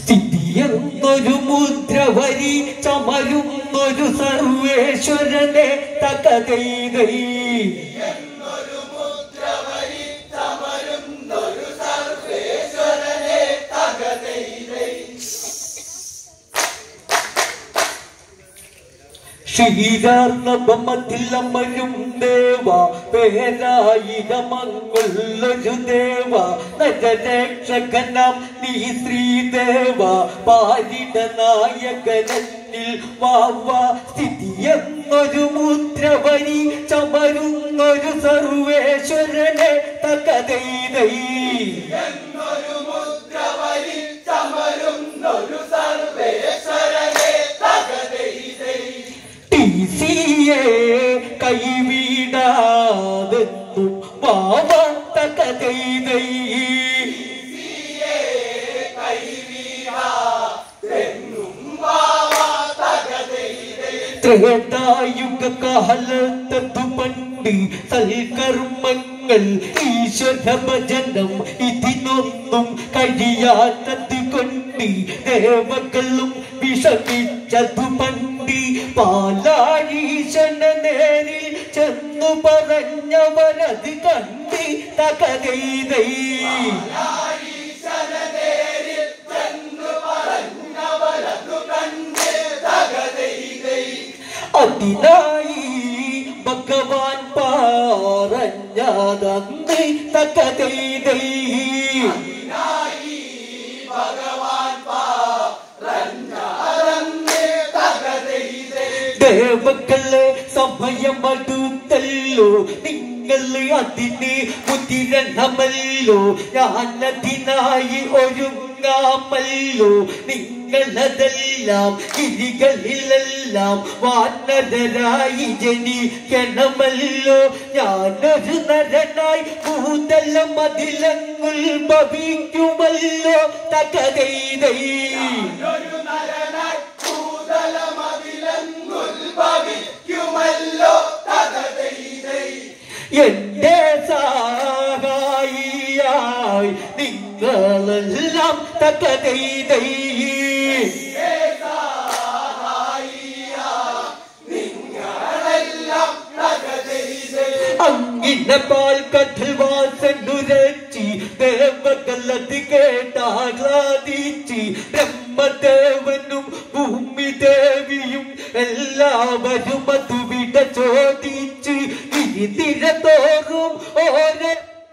സ്ഥിതിയെന്നൊരു മുദ്ര വരി ചമരുന്നൊരു സർവേശ്വരനെ തകതൈതൈ ശ്രീരാർണവമത്തിൽ അമരും ദേവ പേരായിരമങ്ങുള്ളൊരു ദേവ നരരക്ഷകനാം നീ ശ്രീദേവ പാരിട നായകനന്നിൽ വാവ സ്ഥിതി എന്നൊരു മുദ്ര വരി ചമരുന്നൊരു സർവേശ്വരനെ തകതൈതൈ ടിസിയെ കൈവിടാതെന്നും വാവ തകതൈതൈ ത്രേതായുഗ കാലത്തു പണ്ട് സൽക്കർമ്മങ്ങൾ ഈശ്വര ഭജനം ഇതിനൊന്നും കഴിയാത്തത് കൊണ്ട് ദേവകളും വിഷമിച്ചതു പണ്ട് പാലാഴീശന നേരിൽ ചെന്നു പറഞ്ഞവരത് കണ്ട് തകതൈതൈ അതിനായി ഭഗവാൻ പറഞ്ഞതന്ന് തകതൈതൈ ദേവക്കളെ സമയമടുത്തല്ലോ നിങ്ങൾ അതിന് മുതിരണമല്ലോ ഞാനതിനായി ഒരുങ്ങാമല്ലോ നിങ്ങളതെല്ലാം ഗിരികളിലെല്ലാം വാനരരായി ജനിക്കണമല്ലോ ഞാനൊരു നരനായി ഭൂതലം അതിലങ്ങുൽ ഭവിക്കുമല്ലോ തകതൈതൈ എന്റെ സഹായിയായി നിങ്ങളെല്ലാം തകതൈതൈ അങ്ങിന്റെ പാൽ കഥൽ വാസനുരച്ചി ദേവകലത് കേട്ടാഹ്ലാദിച്ചി ബ്രഹ്മദേവനും ഭൂമി ദേവിയും എല്ലാവരും അത് വിട ചോദിച്ച് ഗിരിതിര തോറും ഓരോ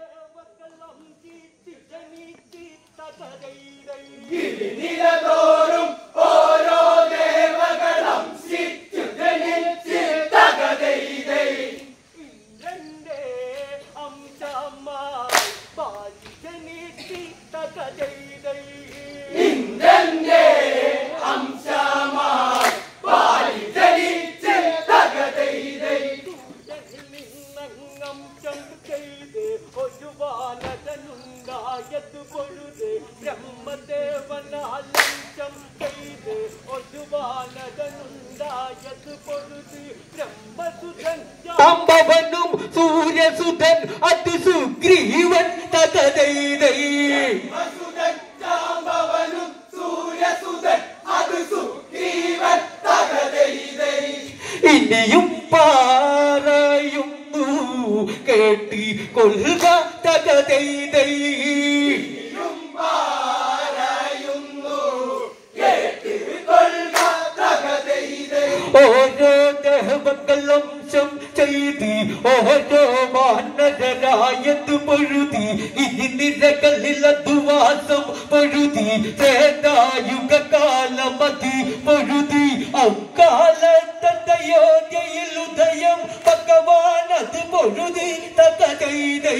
നിലതോറും ഓരോ ദേവകളും സിറ്റുജനിച്ച് തകതൈതൈ ഇന്ദ്രന്റെ അംശമായി ബാലിജനീതി തകതൈതൈ. ഇന്ദ്രന്റെ അംശമായി പാലി ജനിച്ച് തകതൈതൈ സൂര്യനിൽ നിന്നങ്ങംശം ചെയ്ത് ഒരു ബാലകനുണ്ടായത് പൊഴുത് ബ്രഹ്മദേവനാലംശം ചെയ്ത് ഒരു ബാലകനുണ്ടായത് പൊഴുത് ബ്രഹ്മസുതൻ അമ്പവനും സൂര്യസുതൻ അത് സുഗ്രീവൻ തകതൈതൈ വസുതൻ ജാമ്പവനും സൂര്യസുതൻ അത് സുഗ്രീവൻ തകതൈതൈ ഇനിയും പറയുന്നു കേട്ടി കൊള്ളുക തകതൈതൈ ും പറയുന്നു കേട്ട് കൊള്ളുക തകതൈതൈ ഓരോ ദേവകലംശം ചെയ്തി ഓരോ വാനരായത് പൊഴുതി ഇനി നിരകളിൽ അതുവാസം പൊഴുതി ത്രേതായുഗ കാലമതി പൊഴുതി അക്കാലത്തയോധ്യയിൽ ഉദയം ഭഗവാൻ അത് പൊഴുതി തകതൈതൈ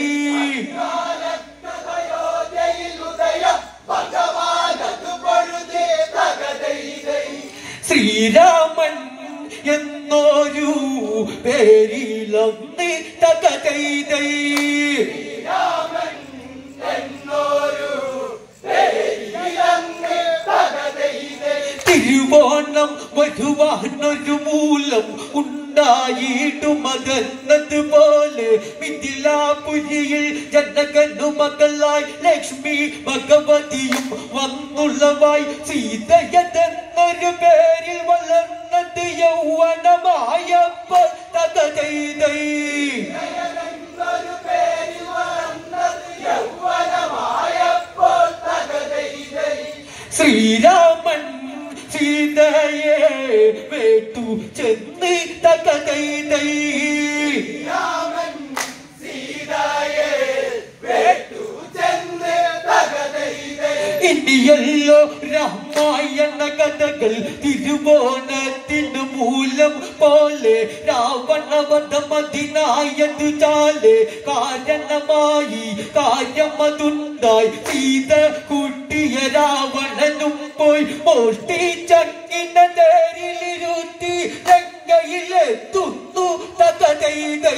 കാലത്തയോധ്യയിൽ ഉദയം ഭഗവാനത് പൊഴുതി തകതൈതൈ ശ്രീരാമൻ എന്നൊരു പേരിലൊന്ന് തകതൈതൈ രാമൻ എന്നൊരു പേരിലങ്ങ് തകതൈതൈ തിരുവോണം വരുവാനൊരു മൂലം ഉണ്ട് ഉണ്ടായിട്ടുമതെന്നതുപോലെ മിഥിലാപുരിയിൽ ജനകനു മകളായി ലക്ഷ്മി ഭഗവതിയും വന്നുള്ളവായി സീതയതെന്നൊരു പേരിൽ വളർന്നത് യൗവനമായപ്പോൾ തകതൈതൈ ഒരു പേരിൽ വളർന്നത് യൗവനമായപ്പോൾ തകതൈതൈ. ശ്രീരാമൻ സീതയെ വേട്ടു ചെന്ന് തകതൈതൈ രാമൻ സീതയെ വേട്ടു ചെന്ന് തകതൈതൈ. ഇനിയല്ലോ രാമായണ കഥകൾ തിരുവോണത്തിനു മൂലം പോലെ രാവണവധമതിനായതു ചാല് കാരണമായി കാര്യമതുണ്ടായി സീത കുട്ടിയ രാവണനും പോയി മോഷ്ടിച്ചങ്ങിന നേരിലിരുത്തി ലങ്കയിലെത്തുന്നു തകതൈതൈ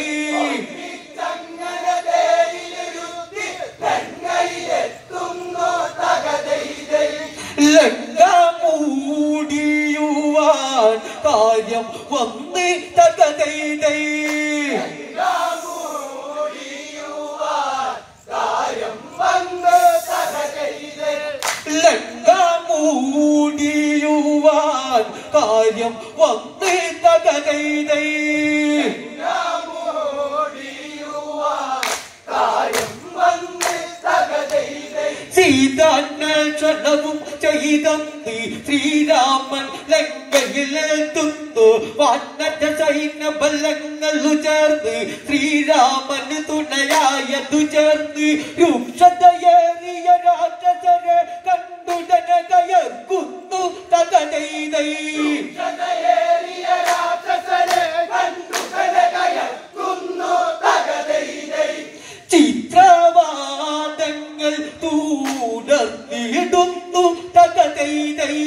ചങ്ങലതേരിലിരുത്തി ലങ്കയിലെത്തുന്നു തകതൈതൈ. ലങ്ക മൂടിയുവാൻ കാര്യം വന്ന് തകതൈതൈ രാമൂടിയുവാൻ കാര്യം വന്ന് തകതൈതൈ. ലങ്ക മൂടിയുവാൻ കാര്യം വന്ന് തകതൈതൈ രാമൂടിയുവാൻ കാര്യം വന്ന് തകതൈതൈ. സീതാന്വേഷണവും ചെയ്തന്തി ശ്രീരാമൻ ലങ്കയിലെത്തുന്നു വാനറ്റ സൈന്യ ബലങ്ങളു ചേർന്ന് ശ്രീരാമന് തുണയായതു ചേർന്ന് രൂക്ഷതയേറിയ രാക്ഷസരെ കണ്ടുടനെ കയർക്കുന്നു തകതൈതൈ ക്ഷതയേറിയ രാക്ഷസനെ കണ്ടു കനകയക്കുന്നു തകതൈതൈ. ചിത്രവാദങ്ങൾ തുടർന്നിടുന്നു തകതൈതൈ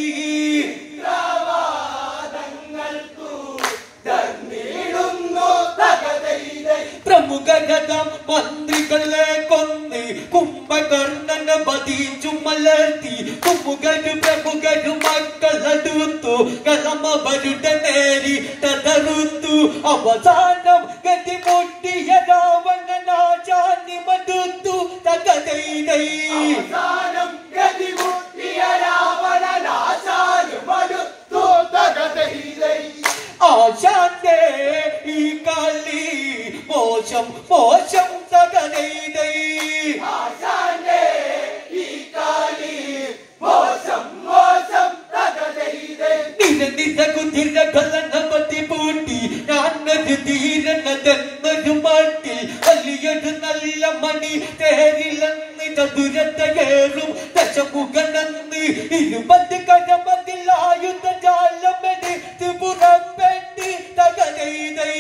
പ്രവാദങ്ങൾക്കു ധർമ്മിടുന്നു തകതൈതൈ. പ്രമുഖരഥം മന്ത്രികളെ കൊന്ന് കുംഭകർണന പതിച്ചു മലർത്തി കുമുകരു പ്രമുഖരു മക്കളെടുത്തു കലമവരുടെ നേരി തതറുത്തു അവസാനം ഗതി മുട്ടിയ രാവണനാചാന്യ മടുത്തു തകതൈതൈ അവസാനം ഗതിമുട്ടിയ രാവണനാശാനുമടുത്തു തകതൈതൈ. ആശാന്റെ ഈ കളി മോശം മോശം തകതൈതൈ ആശാന്റെ ഈ കളി മോശം മോശം തകതൈതൈ. നിരനിര കുതിര കലനപതി പൂട്ടി ഞാനൊരു ധീരനതെന്നൊരു മാട്ടിൽ വലിയൊരു നല്ല മണി തേരിലെന്ന് ചതുരത്തയേറും ദശമുഖനെന്ന് ഇരുപത് കരമതിൽ ആയുധ ജാലമെടുത്ത് പുറപ്പെട്ട് തകതൈതൈ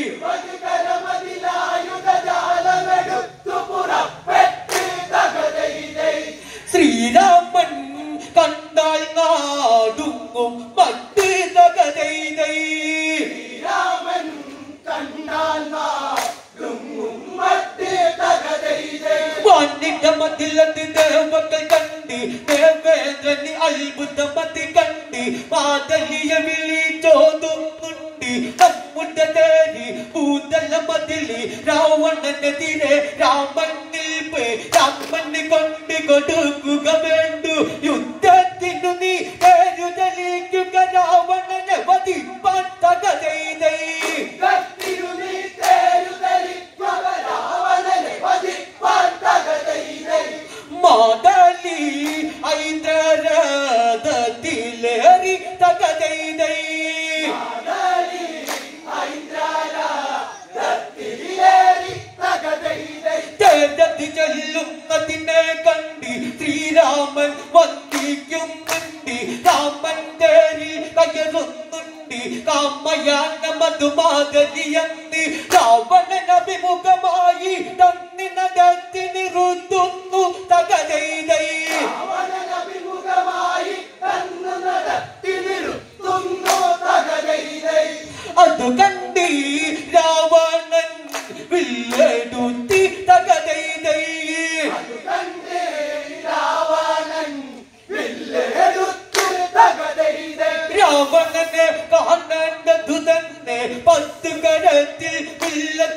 മധുകരമതിലായുധജാലമെടുത്തു പുറപ്പെട്ട് തകതൈതൈ. ശ്രീരാമൻ കണ്ടാൽ നാടുങ്ങും മറ്റ് തകതൈതൈ രാമൻ കണ്ടാൽ നാടുങ്ങും മറ്റ് തകതൈതൈ. വാണിട്ട മതിലത് ദേവകൾ കണ്ട് ദേവേന്ദ്രന് അത്ഭുതമതി കണ്ട് മാതലിയ വിളി ചോതുന്നുണ്ട് നമ്മുടെ തേരി ഭൂതല മതില് രാവണനെതിരെ രാമനിൽ പോയി രാമന് കൊണ്ട് കൊടുക്കുക വേണ്ടു യുദ്ധത്തിനു നീ പേരു തെളിയിക്കുക രാവണനെ വധിപ്പാൻ തകതൈതൈ കത്തിരുനീ തേരുതലിക്കുക രാവണനെ വധിപ്പാൻ തകതൈതൈ. മാതാലി ഐന്ദ്രരഥത്തിലേറി തകതൈതൈ ആദാലി ഐന്ദ്രാരാധത്തിലേറി തകതൈതൈ. തേജത്തി ചെല്ലുന്നതിനെ കണ്ട് ശ്രീരാമൻ വന്ദിക്കുന്നുണ്ട് രാമൻ തേരിൽ കയറുന്നുണ്ട് കാമയാന മധുമാതരിയെന്ന് രാവണൻ അഭിമുഖമായി തന്നിനകത്തി നിറുത്തുന്നു തകതൈതൈ രാവണനഭിമുഖമായി തന്നു നടത്തി നിർത്തുന്നു തകതൈതൈ. അത് കണ്ട് രാവണൻ വില്ലെടുത്തി തകതൈതൈ അത് കണ്ട് രാവണൻ വില്ലെടുത്ത് തകതൈതൈ. രാവണനെ കാണേണ്ടതു തന്നെ പത്ത്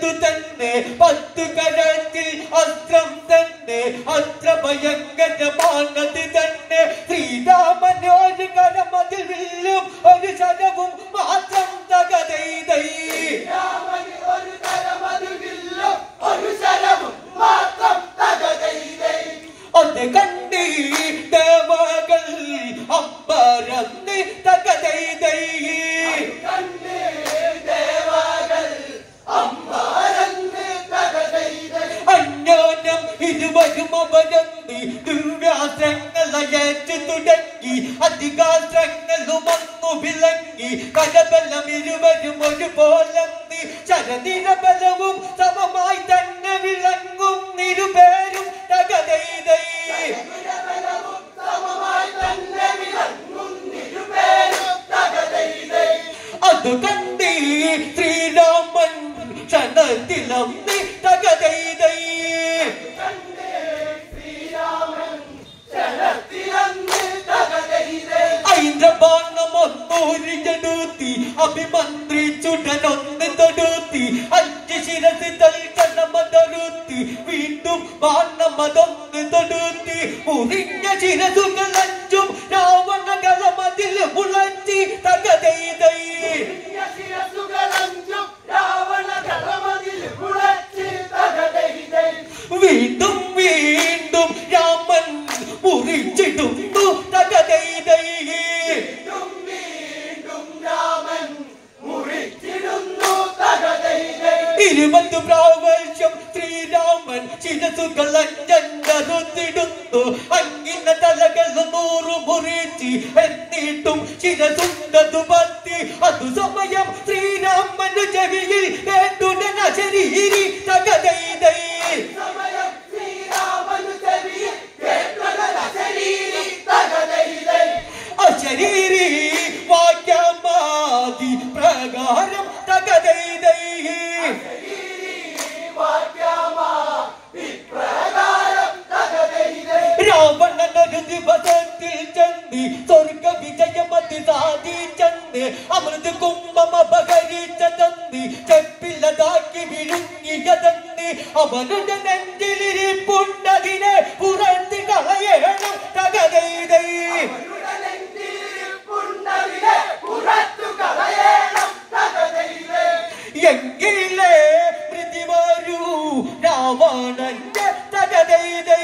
കണ്ടു തന്നെ പത്തു കരത്തിൽ അസ്ത്രം തന്നെ അത്ര ഭയങ്കരമാണത് തന്നെ ശ്രീരാമൻ ഒരു കരമതിൽ വില്ലും ഒരു ശരവും മാത്രം തകതൈതൈ രാമന് ഒരു തരമതില്ലോ ഒരു ശരവും മാത്രം തകതൈതൈ അത് കണ്ടി ദേവകൾ അമ്പരന്ന് തകതൈതൈ കണ്ടേ ദേവകൾ അമ്മാരന്ന് തകതൈതൈ അന്യോന്യം ഇരുവരും അവരന്തി ദിവ്യാസ്ത്രങ്ങൾ അയച്ചു തുടങ്ങി അധികാസ്ത്രങ്ങളും വന്നു വിളങ്ങി കരബലം ഇരുവരും ഒരുപോലന്തി ശരനിരബലവും സമമായി തന്നെ വിളങ്ങും ഇരുപേരും തകതൈതൈ ബലവും സമമായി തന്നെ വിളങ്ങും ഇരുപേരും തകതൈതൈ അത് കണ്ടി ശ്രീരാമൻ ക്ഷണത്തിലും തകതൈതൈ കണ്ടേ ശ്രീരാമൻ ക്ഷണത്തിലന്ന് തകതൈതൈ ഐന്ദ്രബാണമൊന്നൂരിഞ്ഞെടുത്തി അഭിമന്ത്രിച്ചുടനൊന്ന് തൊടുത്തി അഞ്ച് ശിരസ് തൽക്കണമതൊടുത്തി വീണ്ടും ബാണമതൊന്ന് തൊടുത്തി മുറിഞ്ഞ ശിരസുകൾ അഞ്ചും രാവണകളമതിൽ മുളച്ചി തകതൈതൈ ശിരസുകളഞ്ചും രാവണ കളമതിൽ മുളച്ച് തകതൈതൈ വീണ്ടും വീണ്ടും രാമൻ മുറിച്ചിടുന്നു തകതൈതൈ വീണ്ടും വീണ്ടും രാമൻ മുറിച്ചിടുന്നു തകതൈതൈ ഇരുപത് പ്രാവശ്യം ശ്രീരാമൻ ശിരസുകൾ അഞ്ചറുത്തിടുന്നു അങ്ങിന തലകൾ നൂറു മുറിച്ച് എന്നിട്ടും ശിരസുണ്ടതു പത്തി അതു സമയം ശ്രീരാമന് ചെവിയിൽ വേണ്ടുടന ശരീരി തകതൈതൈ സമയം ശ്രീരാമനു ചെവിയിൽ കേട്ടൊരല ശരീരി തകതൈതൈ അശരീരി വാക്യമാതി പ്രകാരം തകതൈതൈ വാക്യമാ ഇപ്രകാരം തകതൈതൈ രാവണനൊരു ദിവസത്തിൽ ചെന്ന് സ്വർഗ വിജയമതി സാധിച്ചെന്ന് അമൃത് കുംഭം അപഹരിച്ചതെന്ന് ചെപ്പില്ലതാക്കി വിഴുങ്ങിയതെന്ന് അവനുടെ നെഞ്ചിലിരിപ്പുണ്ടതിനെ പുറത്ത് കളയണം തകതൈതൈ പുണ്ടവിലെ പുറത്തു കളയണം തകതൈതൈ എങ്കിലേ പ്രതി വരൂ രാവണന്റെ തകതൈതൈ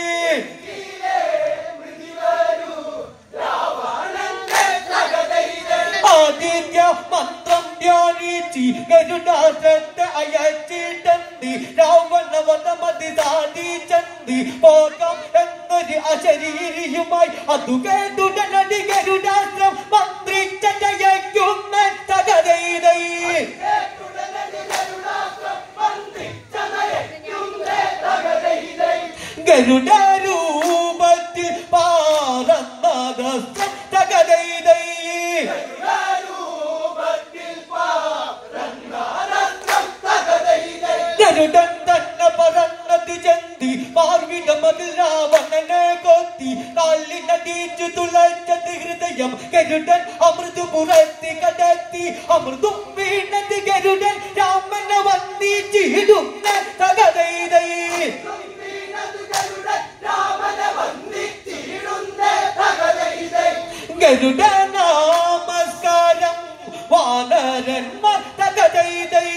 ആദിത്യ മന്ത്രം ധ്യാനിച്ച് ഗരുഡാസത്തെ അയച്ചിട്ടെന്തി രാവണവനമതി സാധിച്ചെന്തി പോകാം എന്നൊരു അശരീരിയുമായി അതു കേട്ടുടനടി ഗരുഡാസ്ത്രം മന്ത്രിച്ചയക്കുന്ന തകതൈതൈ ഗരുഡരൂപത്തിൽ പാറന്നതസ്ത്രം തകതൈതൈ ഗരുഡൻ തന്നെ പറന്നത് ചെന്തി മാർവിടമതിൽ രാവണനെ കൊത്തി കാലിനടിച്ചു തുളച്ചത് ഹൃദയം ഗരുഡൻ അമൃത് പുറത്തി കടത്തി അമൃതും വീണത് ഗരുഡൻ രാമനെ വന്ദിച്ചിടുന്ന തകതൈതൈ ഗരുഡ നമസ്കാരം വാനരന്മാർ തകതൈതൈ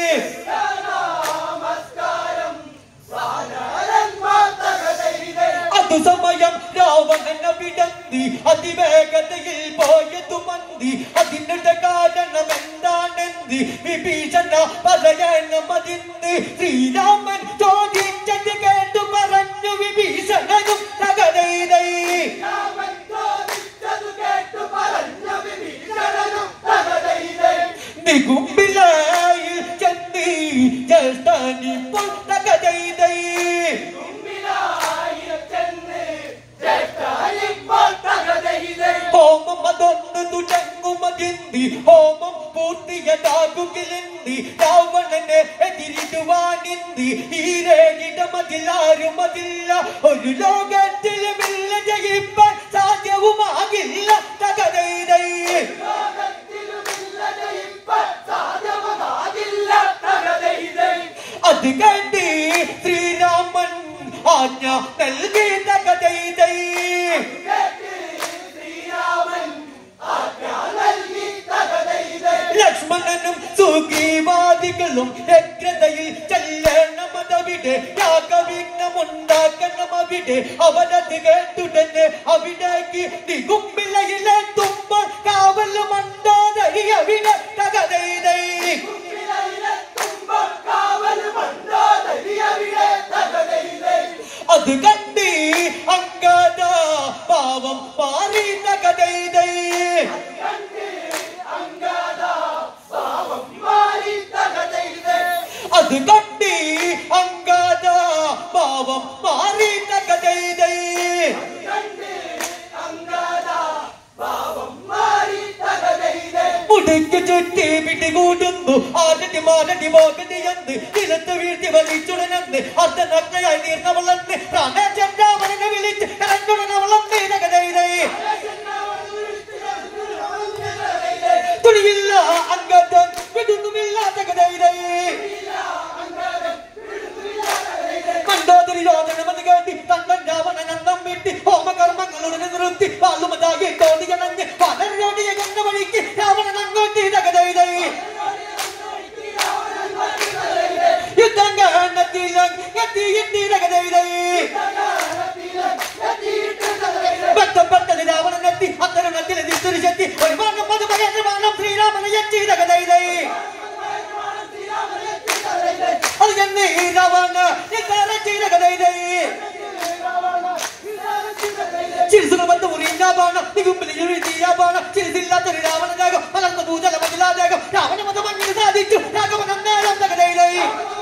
അതു സമയം രാവണന വിടന്തി അതിവേഗതയിൽ പോയതു മന്തി അതിനുടെ കാരണം എന്താണെന്ത് വിഭീഷണ പറയണമതിന്ന് ശ്രീരാമൻ ചോദിച്ചത് കേട്ടു പറഞ്ഞു വിഭീഷണനും തകതൈതൈ നികുമ്പിലായി ചെന്നി ജ്യേഷ്ഠനിപ്പോൾ തകതൈതൈ ഹോമം അതൊന്ന് തുടങ്ങുമതിന്തി ഹോമം പൂർത്തിയതാകുകിലെന്തി രാവണനെ എതിരിടുവാനിന്തി ഈരേകിടമതിലാരുമതില്ല ഒരു ലോകത്തിലുമില്ല ജയിപ്പാൻ സാധ്യവുമാകില്ല തകതൈതൈ സാധ്യമതാകില്ല തകതൈതൈ കൊള്ളും വ്യഗ്രതയിൽ ചെല്ലണമതവിടെ യാഗവിഘ്നമുണ്ടാക്കണം അവിടെ അവനത് കേട്ടുടനെ അവിടേക്ക് ദിഗുംബിലയിലെ തുമ്പോൾ കാവലും മണ്ടാതരി അവിടെ തകതൈതൈ കുമ്പിളയിലെത്തുമ്പോൾ കാവലുമുണ്ടോ ദരിയവിടെ തകതയിലെ അത് കണ്ടി അങ്കാത പാവം മാറി തകതൈതൈ മാറി തകതയിലെ അത് കണ്ടി അങ്കാത പാവം മാറി തകതൈതൈ മാറി തകതയിലെ മുടിക്ക് ചുറ്റി പിടികൂടുന്നു ആരടി മാരടി മോകതി എന്ന് നിലത്ത് വീഴ്ത്തി വലിച്ചുടനെന്ന് അർദ്ധനഗ്നയായി നീർന്നവളന്ന് പ്രാണചന്ദ്രാമനെ വിളിച്ച് കലങ്കുടനവളന്ന് തകതൈതൈ തുണിയില്ല അംഗതൻ വിടുന്നുമില്ലാത്ത കഥയിലേ മണ്ടോദരി യോജനമത് കേട്ടി തന്നൻ രാവണനന്ദം വിട്ടി ഹോമകർമ്മങ്ങളുടെ നിർത്തി പാലുമതാകി തോന്നിയണഞ്ഞ് വളരോടിയ എന്ന വഴിക്ക് രാവണൻ അങ്ങോട്ട് തകതൈതൈ യുദ്ധം കാണത്തിലകതൈതൈ ബന്ധപ്പെട്ടത് രാവണനെത്തി അത്തരണത്തിൽ തിരിച്ചെത്തി ഒരു ഭാഗം അത് മകേന്ദ്ര ബാണം ശ്രീരാമനെ എത്തി തകതൈതൈ അത് എന്ന് ഈ രാവണ ചെയ്ത കഥയിതൈ ചിരിസുകൾ ബന്ധം ഉറിയാപാണ് നികുമ്പിൽ എഴുതിയാപാണ് ചിരിസില്ലാത്തൊരു രാവണനാകം വളർന്ന ഭൂതല മതിലാദേകം രാവണ മതം അങ്ങനെ സാധിച്ചു രാഘവനം നേരം തകതയിലേ